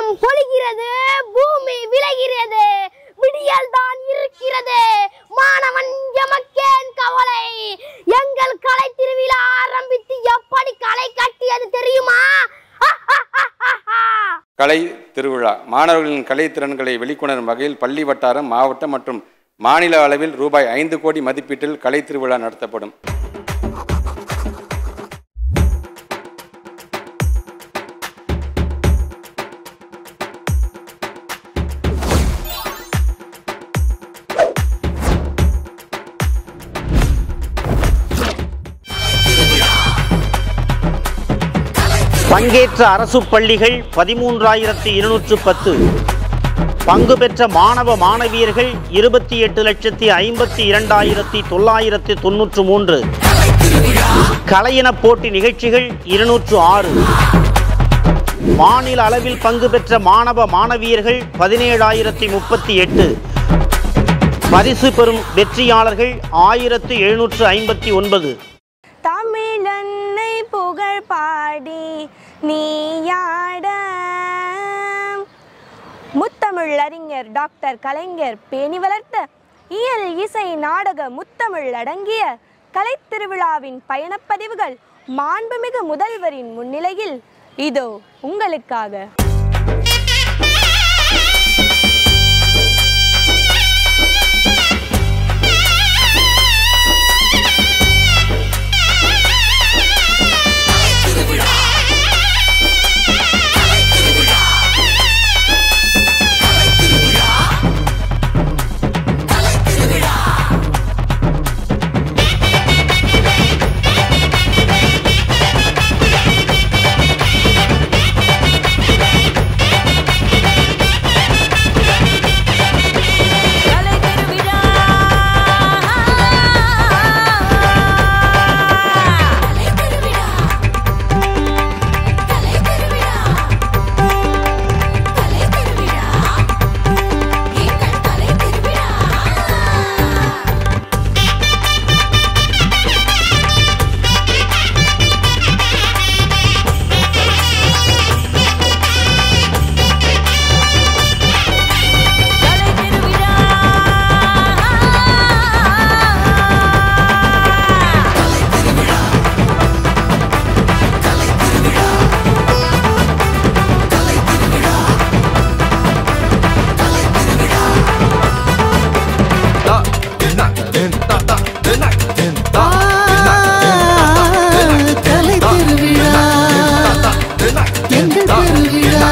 வானம் பொழிகிறது பூமி விளைகிறது விடியல் தான் இருக்கிறது மாணவன் எமக்கேன் கவலை எங்கள் கலை திருவிழா ஆரம்பித்து எப்படி களை கட்டியது தெரியுமா கலை திருவிழா மாணவர்களின் கலை திறன்களை வெளிக்கொணரும் வகையில் பள்ளி வட்டாரம் மாவட்டம் மற்றும் மாநில அளவில் ரூபாய் ஐந்து கோடி மதிப்பீட்டில் கலை திருவிழா நடத்தப்படும் பங்கேற்ற அரசு பள்ளிகள் பதிமூன்றாயிரத்தி இருநூற்று பத்து பங்கு பெற்ற மாணவ மாணவியர்கள் இருபத்தி எட்டு லட்சத்தி ஐம்பத்தி இரண்டாயிரத்தி தொள்ளாயிரத்தி தொன்னூற்று மூன்று கலையின போட்டி நிகழ்ச்சிகள் இருநூற்று ஆறு மாநில அளவில் பங்கு பெற்ற மாணவ மாணவியர்கள் பதினேழாயிரத்தி முப்பத்தி எட்டு பரிசு பெறும் வெற்றியாளர்கள் ஆயிரத்து எழுநூற்று ஐம்பத்தி ஒன்பது தமிழன்னை புகழ் பாடி நீயாட முத்தமிழ் அறிஞர் டாக்டர் கலைஞர் பேணி வளர்த்த இயல் இசை நாடக முத்தமிழ் அடங்கிய கலைத்திருவிழாவின் பயணப்பதிவுகள் மாண்புமிகு முதல்வரின் முன்னிலையில் இதோ உங்களுக்காக கலை திருவிழா எங்கள் திருவிழா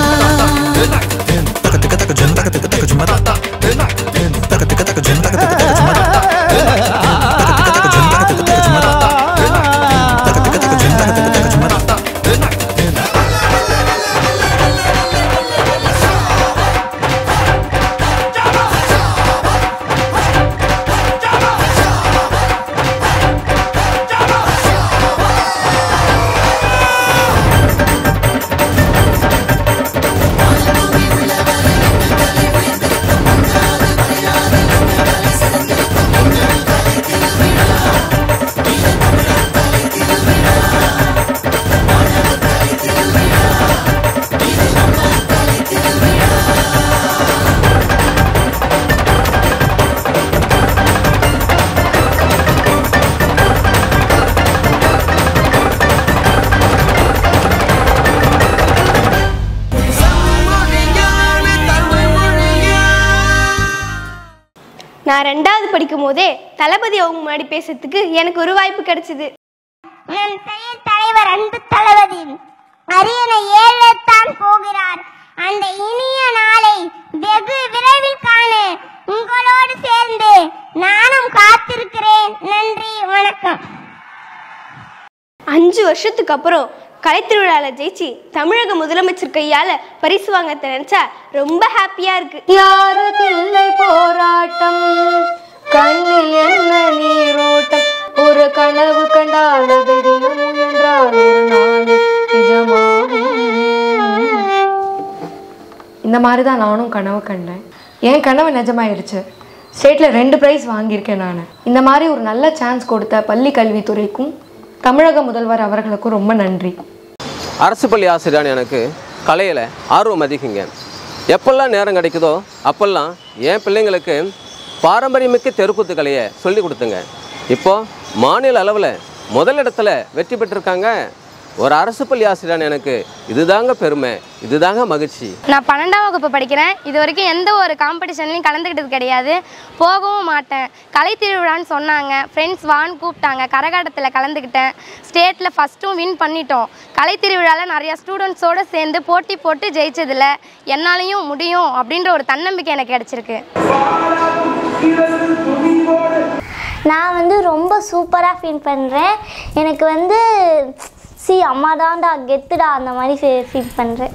நான் ரெண்டாவது படிக்கும் போதே தளபதி அவங்க முன்னாடி பேசுறதுக்கு எனக்கு ஒரு வாய்ப்பு கிடைச்சது என் பெயர் தலைவர் அன்பு தளபதி அரியணை ஏழத்தான் போகிறார் அந்த இனிய நாளை வெகு விரைவில் காண உங்களோடு சேர்ந்து நானும் காத்திருக்கிறேன் நன்றி வணக்கம் அஞ்சு வருஷத்துக்கு அப்புறம் கலைத்திருவிழாவில் ஜெயிச்சு தமிழக முதலமைச்சர் கையால பரிசு வாங்க நினைச்சா ரொம்ப ஹாப்பியா இருக்கு யாருக்கில்லை போராட்டம் கண்ணில் என்ன நீரோட்டம் ஒரு கனவு கண்டால் அது தினம் முயன்றால் ஒரு நாள் நிஜமாகும் இந்த மாதிரி தான் நானும் கனவு கண்டேன் என் கனவு நிஜமாயிருச்சு ஸ்டேட்டில் ரெண்டு ப்ரைஸ் வாங்கியிருக்கேன் நான் இந்த மாதிரி ஒரு நல்ல சான்ஸ் கொடுத்த பள்ளி கல்வித்துறைக்கும் தமிழக முதல்வர் அவர்களுக்கும் ரொம்ப நன்றி அரசு பள்ளி ஆசிரியரான எனக்கு கலையில் ஆர்வம் அதிகங்க எப்பெல்லாம் நேரம் கிடைக்குதோ அப்பெல்லாம் என் பிள்ளைங்களுக்கு பாரம்பரியமிக்க தெருக்கூத்து கலையை சொல்லி கொடுத்துங்க இப்போது மாநில அளவில் முதலிடத்துல வெற்றி பெற்றிருக்காங்க ஒரு அரசு பள்ளி ஆசிரியரான எனக்கு இதுதாங்க பெருமை இதுதாங்க மகிழ்ச்சி நான் பன்னெண்டாம் வகுப்பு படிக்கிறேன் இது வரைக்கும் எந்த ஒரு காம்படிஷன்லையும் கலந்துக்கிட்டது கிடையாது போகவும் மாட்டேன் கலை திருவிழான்னு சொன்னாங்க ஃப்ரெண்ட்ஸ் வான்னு கூப்பிட்டாங்க கரகாட்டத்தில் கலந்துக்கிட்டேன் ஸ்டேட்டில் ஃபஸ்ட்டும் வின் பண்ணிட்டோம் கலை திருவிழாவில் நிறையா ஸ்டூடெண்ட்ஸோடு சேர்ந்து போட்டி போட்டு ஜெயிச்சதில் என்னாலையும் முடியும் அப்படின்ற ஒரு தன்னம்பிக்கை எனக்கு கிடச்சிருக்கு நான் வந்து ரொம்ப சூப்பராக ஃபீல் பண்ணுறேன் எனக்கு வந்து சி அம்மா தான்டா கெத்துடா அந்த மாதிரி ஃபீல் பண்ணுறேன்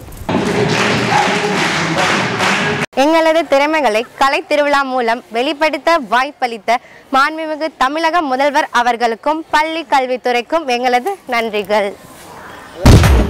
எங்களது திறமைகளை கலை திருவிழா மூலம் வெளிப்படுத்த வாய்ப்பளித்த மாண்புமிகு தமிழக முதல்வர் அவர்களுக்கும் பள்ளி கல்வித்துறைக்கும் எங்களது நன்றிகள்